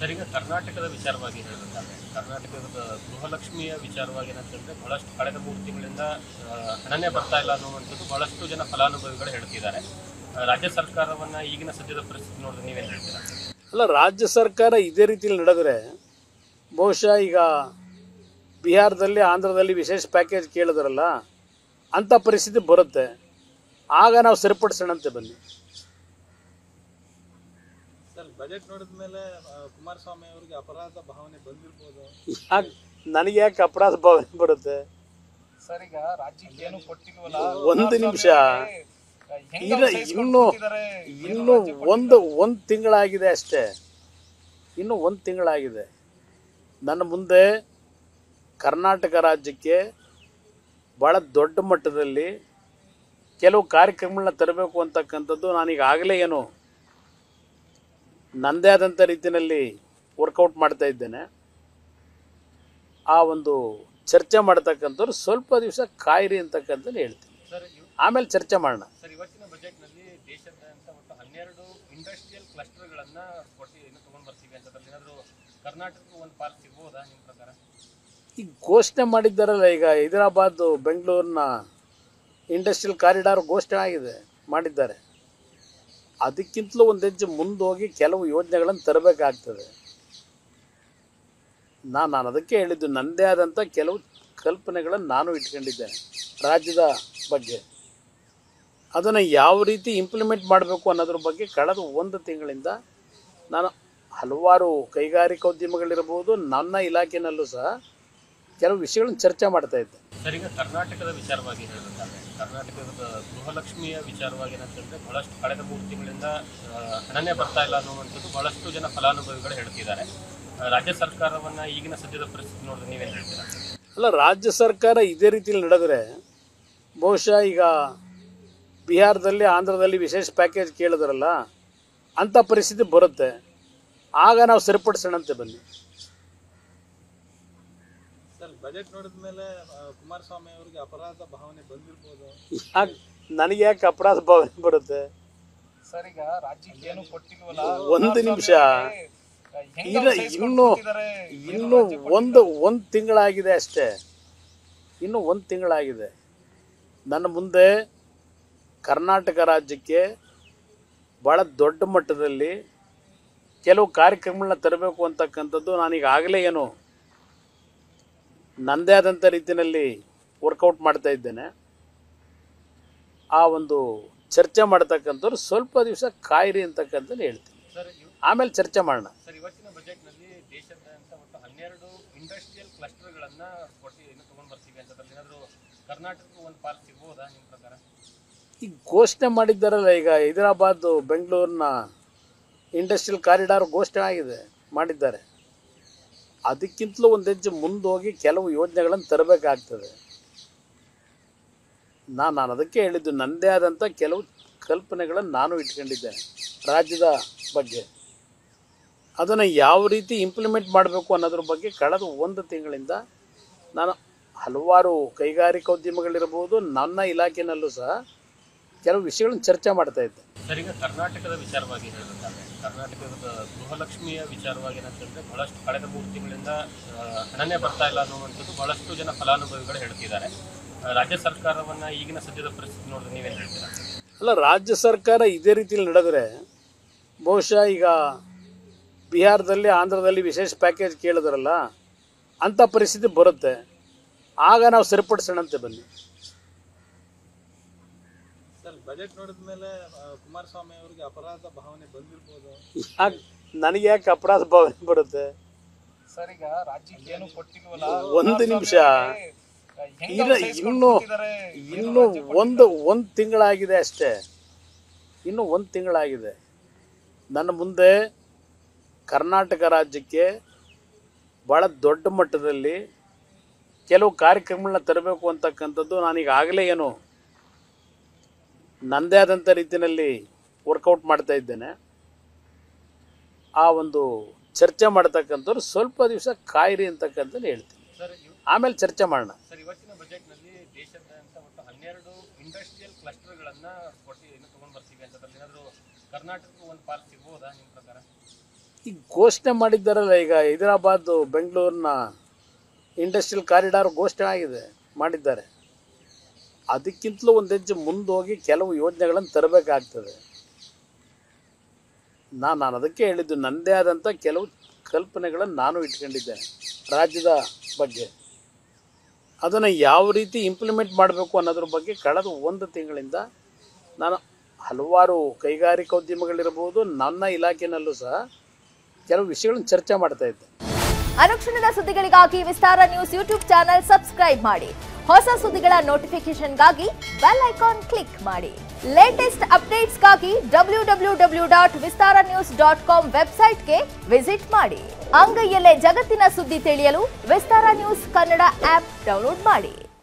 sir ಈಗ ಕರ್ನಾಟಕದ ವಿಚಾರವಾಗಿ ಹೇಳಬೇಕಾದ್ರೆ ಕರ್ನಾಟಕದ ಗೃಹಲಕ್ಷ್ಮಿಯ ವಿಚಾರವಾಗಿ ಏನಂತಂದ್ರೆ ಬಹಳಷ್ಟು ಕಳೆದ ಮೂರು ತಿಂಗಳಿಂದ ಆ, ಹಣನೇ ಬರ್ತಾ ಇಲ್ಲ ಅನ್ನುವಂಥದ್ದು ಬಹಳಷ್ಟು ಜನ ಫಲಾನುಭವಿಗಳು ಹೇಳ್ತಿದ್ದಾರೆ ಆ, ರಾಜ್ಯ ಸರ್ಕಾರವನ್ನ ಈಗಿನ ಸದ್ಯದ ಪರಿಸ್ಥಿತಿ ನೋಡಿದ್ರೆ ನೀವೇನು ಹೇಳ್ತೀರಾ ಅಲ್ಲ ರಾಜ್ಯ ಸರ್ಕಾರ ಇದೇ ರೀತಿಯಲ್ಲಿ ನಡೆದರೆ ಬಹುಶಃ ಈಗ ಬಿಹಾರದಲ್ಲಿ ಆಂಧ್ರದಲ್ಲಿ ವಿಶೇಷ ಪ್ಯಾಕೇಜ್ ಕೇಳಿದ್ರಲ್ಲ ಅಂಥ ಪರಿಸ್ಥಿತಿ ಬರುತ್ತೆ ಆಗ ನಾವು ಸರಿಪಡಿಸೋಣಂತೆ ಬನ್ನಿ ಸರ್ ಬಜೆಟ್ ನೋಡಿದ ಮೇಲೆ ಕುಮಾರಸ್ವಾಮಿ ಅವರಿಗೆ ಅಪರಾಧ ಭಾವನೆ ಬಂದಿರ್ಬೋದು ಯಾಕೆ ನನಗೆ ಯಾಕೆ ಅಪರಾಧ ಭಾವನೆ ಬರುತ್ತೆ ಸರ್ ಈಗ ರಾಜ್ಯಕ್ಕೆ ಏನು ಕೊಟ್ಟಿಲ್ವಲ್ಲ ಒಂದು ನಿಮಿಷ ಇಲ್ಲ ಇನ್ನು ಇನ್ನು ಒಂದು ಒಂದು ತಿಂಗಳಾಗಿದೆ ಅಷ್ಟೇ ಇನ್ನು ಒಂದು ತಿಂಗಳಾಗಿದೆ ನನ್ನ ಮುಂದೆ ಕರ್ನಾಟಕ ರಾಜ್ಯಕ್ಕೆ ಭಾಳ ದೊಡ್ಡ ಮಟ್ಟದಲ್ಲಿ ಕೆಲವು ಕಾರ್ಯಕ್ರಮಗಳನ್ನ ತರಬೇಕು ಅಂತಕ್ಕಂಥದ್ದು ನಾನೀಗಾಗಲೇ ಏನು ನನ್ನದೇ ಆದಂಥ ರೀತಿಯಲ್ಲಿ ವರ್ಕೌಟ್ ಮಾಡ್ತಾ ಇದ್ದೇನೆ ಆ ಒಂದು ಚರ್ಚೆ ಮಾಡ್ತಕ್ಕಂಥವ್ರು ಸ್ವಲ್ಪ ದಿವಸ ಕಾಯಿರಿ ಅಂತಕ್ಕಂಥದ್ದು ಹೇಳ್ತೀನಿ ಸರ್ ಇವ್- ಆಮೇಲೆ ಚರ್ಚೆ ಮಾಡೋಣ ಸರ್ ಇವತ್ತಿನ ಬಜೆಟ್ನಲ್ಲಿ ದೇಶಾದ್ಯಂತ ಒಟ್ಟು ಹನ್ನೆರಡು ಇಂಡಸ್ಟ್ರಿಯಲ್ ಕ್ಲಸ್ಟರ್ಗಳನ್ನ ಕೊಟ್ಟು ಏನು ತಗೊಂಡ್ ಬರ್ತೀವಿ ಅಂತ ಅದ್ರಲ್ಲಿ ಏನಾದ್ರು ಕರ್ನಾಟಕಕ್ಕೆ ಒಂದು ಪಾರ್ಟ್ ಸಿಗ್ಬೋದಾ ನಿಮ್ಮ ಪ್ರಕಾರ ಈಗ ಘೋಷಣೆ ಮಾಡಿದ್ದಾರಲ್ಲ ಈಗ ಹೈದರಾಬಾದ್ ಬೆಂಗಳೂರಿನ ಇಂಡಸ್ಟ್ರಿಯಲ್ ಕಾರಿಡಾರ್ ಘೋಷಣೆ ಆಗಿದೆ ಮಾಡಿದ್ದಾರೆ ಅದಕ್ಕಿಂತಲೂ ಒಂದು ಹೆಜ್ಜೆ ಮುಂದೋಗಿ ಕೆಲವು ಯೋಜನೆಗಳನ್ನು ತರಬೇಕಾಗ್ತದೆ ನಾನು ನಾನು ಅದಕ್ಕೆ ಹೇಳಿದ್ದು ನನ್ನದೇ ಆದಂಥ ಕೆಲವು ಕಲ್ಪನೆಗಳನ್ನು ನಾನು ಇಟ್ಕೊಂಡಿದ್ದೇನೆ ರಾಜ್ಯದ ಬಗ್ಗೆ ಅದನ್ನು ಯಾವ ರೀತಿ ಇಂಪ್ಲಿಮೆಂಟ್ ಮಾಡಬೇಕು ಅನ್ನೋದ್ರ ಬಗ್ಗೆ ಕಳೆದ ಒಂದು ತಿಂಗಳಿಂದ ನಾನು ಹಲವಾರು ಕೈಗಾರಿಕೋದ್ಯಮಗಳಿರ್ಬೋದು ನನ್ನ ಇಲಾಖೆನಲ್ಲೂ ಸಹ ಕೆಲವು ವಿಷಯಗಳನ್ನು ಚರ್ಚೆ ಮಾಡ್ತಾ ಇದ್ದೆ ಸರ್ ಈಗ ಕರ್ನಾಟಕದ ವಿಚಾರವಾಗಿ ಹೇಳಬೇಕಾದ್ರೆ ಕರ್ನಾಟಕದ ಗೃಹಲಕ್ಷ್ಮಿಯ ವಿಚಾರವಾಗಿ ಏನಂತಂದ್ರೆ ಬಹಳಷ್ಟು ಕಳೆದ ಮೂರು ತಿಂಗಳಿಂದ ಆ, ಹಣನೇ ಬರ್ತಾ ಇಲ್ಲ ಅನ್ನುವಂಥದ್ದು ಬಹಳಷ್ಟು ಜನ ಫಲಾನುಭವಿಗಳು ಹೇಳ್ತಿದ್ದಾರೆ ಆ, ರಾಜ್ಯ ಸರ್ಕಾರವನ್ನ ಈಗಿನ ಸದ್ಯದ ಪರಿಸ್ಥಿತಿ ನೋಡಿದ್ರೆ ನೀವೇನು ಹೇಳ್ತೀರಾ ಅಲ್ಲ ರಾಜ್ಯ ಸರ್ಕಾರ ಇದೇ ರೀತಿಯಲ್ಲಿ ನಡೆದರೆ ಬಹುಶಃ ಈಗ ಬಿಹಾರದಲ್ಲಿ ಆಂಧ್ರದಲ್ಲಿ ವಿಶೇಷ ಪ್ಯಾಕೇಜ್ ಕೇಳಿದ್ರಲ್ಲ ಅಂಥ ಪರಿಸ್ಥಿತಿ ಬರುತ್ತೆ ಆಗ ನಾವು ಸರಿಪಡಿಸೋಣಂತೆ ಬನ್ನಿ ಸರ್ ಬಜೆಟ್ ನೋಡಿದ ಮೇಲೆ ಕುಮಾರಸ್ವಾಮಿ ಅವರಿಗೆ ಅಪರಾಧ ಭಾವನೆ ಬಂದಿರ್ಬೋದು ಯಾಕೆ ನನಗೆ ಯಾಕೆ ಅಪರಾಧ ಭಾವನೆ ಬರುತ್ತೆ ಸರ್ ಈಗ ರಾಜ್ಯಕ್ಕೆ ಏನು ಕೊಟ್ಟಿಲ್ವಲ್ಲ ಒಂದು ನಿಮಿಷ ಇಲ್ಲ ಇನ್ನು ಇನ್ನು ಒಂದು ಒಂದು ತಿಂಗಳಾಗಿದೆ ಅಷ್ಟೇ ಇನ್ನು ಒಂದು ತಿಂಗಳಾಗಿದೆ ನನ್ನ ಮುಂದೆ ಕರ್ನಾಟಕ ರಾಜ್ಯಕ್ಕೆ ಭಾಳ ದೊಡ್ಡ ಮಟ್ಟದಲ್ಲಿ ಕೆಲವು ಕಾರ್ಯಕ್ರಮಗಳನ್ನ ತರಬೇಕು ಅಂತಕ್ಕಂಥದ್ದು ನಾನೀಗಾಗಲೇ ಏನು ನನ್ನದೇ ಆದಂಥ ರೀತಿಯಲ್ಲಿ ವರ್ಕೌಟ್ ಮಾಡ್ತಾ ಇದ್ದೇನೆ ಆ ಒಂದು ಚರ್ಚೆ ಮಾಡ್ತಕ್ಕಂಥವ್ರು ಸ್ವಲ್ಪ ದಿವಸ ಕಾಯಿರಿ ಅಂತಕ್ಕಂಥದ್ದು ಹೇಳ್ತೀನಿ ಸರ್ ಇವ್- ಆಮೇಲೆ ಚರ್ಚೆ ಮಾಡೋಣ ಸರ್ ಇವತ್ತಿನ ಬಜೆಟ್ನಲ್ಲಿ ದೇಶಾದ್ಯಂತ ಒಟ್ಟು ಹನ್ನೆರಡು ಇಂಡಸ್ಟ್ರಿಯಲ್ ಕ್ಲಸ್ಟರ್ಗಳನ್ನ ಕೊಟ್ಟು ಏನು ತಗೊಂಡ್ ಬರ್ತೀವಿ ಅಂತ ಅದ್ರಲ್ಲಿ ಏನಾದ್ರು ಕರ್ನಾಟಕಕ್ಕೆ ಒಂದು ಪಾರ್ಟ್ ಸಿಗ್ಬೋದಾ ನಿಮ್ಮ ಪ್ರಕಾರ ಈಗ ಘೋಷಣೆ ಮಾಡಿದ್ದಾರಲ್ಲ ಈಗ ಹೈದರಾಬಾದ್ ಬೆಂಗಳೂರಿನ ಇಂಡಸ್ಟ್ರಿಯಲ್ ಕಾರಿಡಾರ್ ಘೋಷಣೆ ಆಗಿದೆ ಮಾಡಿದ್ದಾರೆ ಅದಕ್ಕಿಂತಲೂ ಒಂದು ಹೆಜ್ಜೆ ಮುಂದೋಗಿ ಕೆಲವು ಯೋಜನೆಗಳನ್ನು ತರಬೇಕಾಗ್ತದೆ ನಾನು ನಾನು ಅದಕ್ಕೆ ಹೇಳಿದ್ದು ನನ್ನದೇ ಆದಂಥ ಕೆಲವು ಕಲ್ಪನೆಗಳನ್ನು ನಾನು ಇಟ್ಕೊಂಡಿದ್ದೇನೆ ರಾಜ್ಯದ ಬಗ್ಗೆ ಅದನ್ನು ಯಾವ ರೀತಿ ಇಂಪ್ಲಿಮೆಂಟ್ ಮಾಡಬೇಕು ಅನ್ನೋದ್ರ ಬಗ್ಗೆ ಕಳೆದ ಒಂದು ತಿಂಗಳಿಂದ ನಾನು ಹಲವಾರು ಕೈಗಾರಿಕೋದ್ಯಮಗಳಿರ್ಬೋದು ನನ್ನ ಇಲಾಖೆನಲ್ಲೂ ಸಹ ಕೆಲವು ವಿಷಯಗಳನ್ನು ಚರ್ಚೆ ಮಾಡ್ತಾ ಇದ್ದೆ ಸರ್ ಈಗ ಕರ್ನಾಟಕದ ವಿಚಾರವಾಗಿ ಹೇಳಬೇಕಾದ್ರೆ ಕರ್ನಾಟಕದ ಗೃಹಲಕ್ಷ್ಮಿಯ ವಿಚಾರವಾಗಿ ಏನಂತಂದ್ರೆ ಬಹಳಷ್ಟು ಕಳೆದ ಮೂರು ತಿಂಗಳಿಂದ ಆ, ಹಣನೇ ಬರ್ತಾ ಇಲ್ಲ ಅನ್ನುವಂಥದ್ದು ಬಹಳಷ್ಟು ಜನ ಫಲಾನುಭವಿಗಳು ಹೇಳ್ತಿದ್ದಾರೆ ಆ, ರಾಜ್ಯ ಸರ್ಕಾರವನ್ನ ಈಗಿನ ಸದ್ಯದ ಪರಿಸ್ಥಿತಿ ನೋಡಿದ್ರೆ ನೀವೇನು ಹೇಳ್ತೀರಾ ಅಲ್ಲ ರಾಜ್ಯ ಸರ್ಕಾರ ಇದೇ ರೀತಿಯಲ್ಲಿ ನಡೆದರೆ ಬಹುಶಃ ಈಗ ಬಿಹಾರದಲ್ಲಿ ಆಂಧ್ರದಲ್ಲಿ ವಿಶೇಷ ಪ್ಯಾಕೇಜ್ ಕೇಳಿದ್ರಲ್ಲ ಅಂಥ ಪರಿಸ್ಥಿತಿ ಬರುತ್ತೆ ಆಗ ನಾವು ಸರಿಪಡಿಸೋಣಂತೆ ಬನ್ನಿ ಸರ್ ಬಜೆಟ್ ನೋಡಿದ ಮೇಲೆ ಕುಮಾರಸ್ವಾಮಿ ಅವರಿಗೆ ಅಪರಾಧ ಭಾವನೆ ಬಂದಿರ್ಬೋದು ಯಾಕೆ ನನಗೆ ಯಾಕೆ ಅಪರಾಧ ಭಾವನೆ ಬರುತ್ತೆ ಸರ್ ಈಗ ರಾಜ್ಯಕ್ಕೆ ಏನು ಕೊಟ್ಟಿಲ್ವಲ್ಲ ಒಂದು ನಿಮಿಷ ಇಲ್ಲ ಇನ್ನು ಇನ್ನು ಒಂದು ಒಂದು ತಿಂಗಳಾಗಿದೆ ಅಷ್ಟೇ ಇನ್ನು ಒಂದು ತಿಂಗಳಾಗಿದೆ ನನ್ನ ಮುಂದೆ ಕರ್ನಾಟಕ ರಾಜ್ಯಕ್ಕೆ ಭಾಳ ದೊಡ್ಡ ಮಟ್ಟದಲ್ಲಿ ಕೆಲವು ಕಾರ್ಯಕ್ರಮಗಳನ್ನ ತರಬೇಕು ಅಂತಕ್ಕಂಥದ್ದು ನಾನೀಗಾಗಲೇ ಏನು ನನ್ನದೇ ಆದಂಥ ರೀತಿಯಲ್ಲಿ ವರ್ಕೌಟ್ ಮಾಡ್ತಾ ಇದ್ದೇನೆ ಆ ಒಂದು ಚರ್ಚೆ ಮಾಡ್ತಕ್ಕಂಥವ್ರು ಸ್ವಲ್ಪ ದಿವಸ ಕಾಯಿರಿ ಅಂತಕ್ಕಂಥದ್ದು ಹೇಳ್ತೀನಿ ಸರ್ ಇವ್- ಆಮೇಲೆ ಚರ್ಚೆ ಮಾಡೋಣ ಸರ್ ಇವತ್ತಿನ ಬಜೆಟ್ನಲ್ಲಿ ದೇಶಾದ್ಯಂತ ಒಟ್ಟು ಹನ್ನೆರಡು ಇಂಡಸ್ಟ್ರಿಯಲ್ ಕ್ಲಸ್ಟರ್ಗಳನ್ನ ಕೊಟ್ಟು ಏನು ತಗೊಂಡ್ ಬರ್ತೀವಿ ಅಂತ ಅದ್ರಲ್ಲಿ ಏನಾದ್ರು ಕರ್ನಾಟಕಕ್ಕೆ ಒಂದು ಪಾರ್ಟ್ ಸಿಗ್ಬೋದಾ ನಿಮ್ಮ ಪ್ರಕಾರ ಈಗ ಘೋಷಣೆ ಮಾಡಿದ್ದಾರಲ್ಲ ಈಗ ಹೈದರಾಬಾದ್ ಬೆಂಗಳೂರಿನ ಇಂಡಸ್ಟ್ರಿಯಲ್ ಕಾರಿಡಾರ್ ಘೋಷಣೆ ಆಗಿದೆ ಮಾಡಿದ್ದಾರೆ ಅದಕ್ಕಿಂತಲೂ ಒಂದು ಹೆಜ್ಜೆ ಮುಂದೋಗಿ ಕೆಲವು ಯೋಜನೆಗಳನ್ನು ತರಬೇಕಾಗ್ತದೆ ನಾನು ನಾನು ಅದಕ್ಕೆ ಹೇಳಿದ್ದು ನನ್ನದೇ ಆದಂಥ ಕೆಲವು ಕಲ್ಪನೆಗಳನ್ನು ನಾನು ಇಟ್ಕೊಂಡಿದ್ದೇನೆ ರಾಜ್ಯದ ಬಗ್ಗೆ ಅದನ್ನು ಯಾವ ರೀತಿ ಇಂಪ್ಲಿಮೆಂಟ್ ಮಾಡಬೇಕು ಅನ್ನೋದ್ರ ಬಗ್ಗೆ ಕಳೆದ ಒಂದು ತಿಂಗಳಿಂದ ನಾನು ಹಲವಾರು ಕೈಗಾರಿಕೋದ್ಯಮಗಳಿರ್ಬೋದು ನನ್ನ ಇಲಾಖೆಯಲ್ಲೂ ಸಹ ಕೆಲವು ವಿಷಯಗಳನ್ನು ಚರ್ಚೆ ಮಾಡ್ತಾ ಇದ್ದೆ ಅನುಕ್ಷಣದ ಸುದ್ದಿಗಳಿಗಾಗಿ Vistara news YouTube channel subscribe ಮಾಡಿ ಹೊಸ ಸುದ್ದಿಗಳ ನೋಟಿಫಿಕೇಶನ್ಗಾಗಿ ಬೆಲ್ ಐಕಾನ್ ಕ್ಲಿಕ್ ಮಾಡಿ ಲೇಟೆಸ್ಟ್ ಅಪ್ಡೇಟ್ಸ್ಗಾಗಿ W W W dot Vistara news dot com ವೆಬ್ಸೈಟ್ಗೆ ವಿಸಿಟ್ ಮಾಡಿ ಅಂಗೈಯಲ್ಲೇ ಜಗತ್ತಿನ ಸುದ್ದಿ ತಿಳಿಯಲು Vistara news Kannada app download ಮಾಡಿ